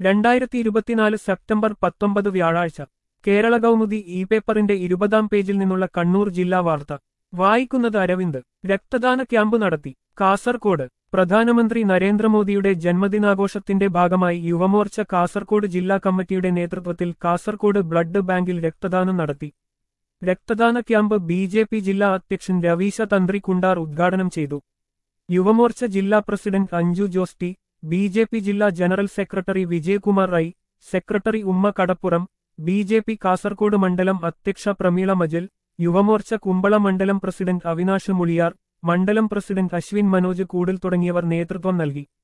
രണ്ടായിരത്തി ഇരുപത്തിനാല് സെപ്റ്റംബർ പത്തൊമ്പത് വ്യാഴാഴ്ച കേരള കൗമുദി ഇ പേപ്പറിന്റെ ഇരുപതാം പേജിൽ നിന്നുള്ള കണ്ണൂർ ജില്ലാ വാർത്ത വായിക്കുന്നത് അരവിന്ദ് രക്തദാന ക്യാമ്പ് നടത്തി കാസർകോട് പ്രധാനമന്ത്രി നരേന്ദ്രമോദിയുടെ ജന്മദിനാഘോഷത്തിന്റെ ഭാഗമായി യുവമോർച്ച കാസർകോട് ജില്ലാ കമ്മിറ്റിയുടെ നേതൃത്വത്തിൽ കാസർകോട് ബ്ലഡ് ബാങ്കിൽ രക്തദാനം നടത്തി രക്തദാന ക്യാമ്പ് ബി ജെ പി ജില്ലാ അധ്യക്ഷൻ രവീശ തന്ത്രി കുണ്ടാർ ഉദ്ഘാടനം ചെയ്തു യുവമോർച്ച ജില്ലാ president Anju Josty B J P ജില്ലാ general secretary Vijayakumar Rai secretary ഉമ്മ കടപ്പുറം ബി ജെ പി കാസർകോട് മണ്ഡലം അധ്യക്ഷ പ്രമീള മജൽ യുവമോർച്ച കുമ്പള മണ്ഡലം പ്രസിഡന്റ് അവിനാഷ് മുളിയാർ മണ്ഡലം പ്രസിഡന്റ് അശ്വിൻ മനോജ് കൂടൽ തുടങ്ങിയവർ നേതൃത്വം നൽകി